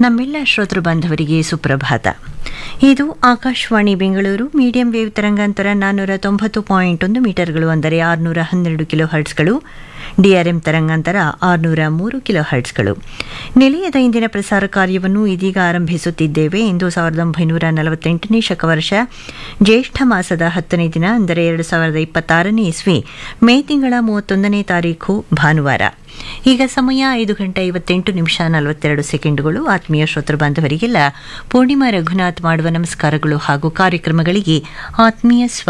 ನಮ್ಮೆಲ್ಲ ಶ್ರೋತೃ ಬಾಂಧವರಿಗೆ ಸುಪ್ರಭಾತ ಇದು ಆಕಾಶವಾಣಿ ಬೆಂಗಳೂರು ಮೀಡಿಯಂ ವೇವ್ ತರಂಗಾಂತರ ನಾನ್ನೂರ ತೊಂಬತ್ತು ಪಾಯಿಂಟ್ ಒಂದು ಮೀಟರ್ಗಳು ಅಂದರೆ ಆರುನೂರ ಹನ್ನೆರಡು ಕಿಲೋ ಹರ್ಟ್ಸ್ಗಳು ಡಿಆರ್ಎಂ ತರಂಗಾಂತರ ಆರುನೂರ ಮೂರು ಕಿಲೋ ಹರ್ಟ್ಸ್ಗಳು ನಿಲಯದ ಇಂದಿನ ಪ್ರಸಾರ ಕಾರ್ಯವನ್ನು ಇದೀಗ ಆರಂಭಿಸುತ್ತಿದ್ದೇವೆ ಇಂದು ಸಾವಿರದ ಒಂಬೈನೂರ ನಲವತ್ತೆಂಟನೇ ಶಕವರ್ಷ ಜ್ಯೇಷ್ಠ ಮಾಸದ ಹತ್ತನೇ ದಿನ ಅಂದರೆ ಎರಡು ಸಾವಿರದ ಇಪ್ಪತ್ತಾರನೇ ಇಸ್ವಿ ಮೇ ತಿಂಗಳ ಮೂವತ್ತೊಂದನೇ ತಾರೀಖು ಭಾನುವಾರ ಈಗ ಸಮಯ ಐದು ಗಂಟೆ ಐವತ್ತೆಂಟು ನಿಮಿಷ ನಲವತ್ತೆರಡು ಸೆಕೆಂಡುಗಳು ಆತ್ಮೀಯ ಶ್ರೋತೃ ಬಾಂಧವರಿಗೆಲ್ಲ ಪೂರ್ಣಿಮಾ ರಘುನಾಥ್ ಮಾಡುವ ನಮಸ್ಕಾರಗಳು ಹಾಗೂ ಕಾರ್ಯಕ್ರಮಗಳಿಗೆ ಆತ್ಮೀಯ ಸ್ವಾಗತ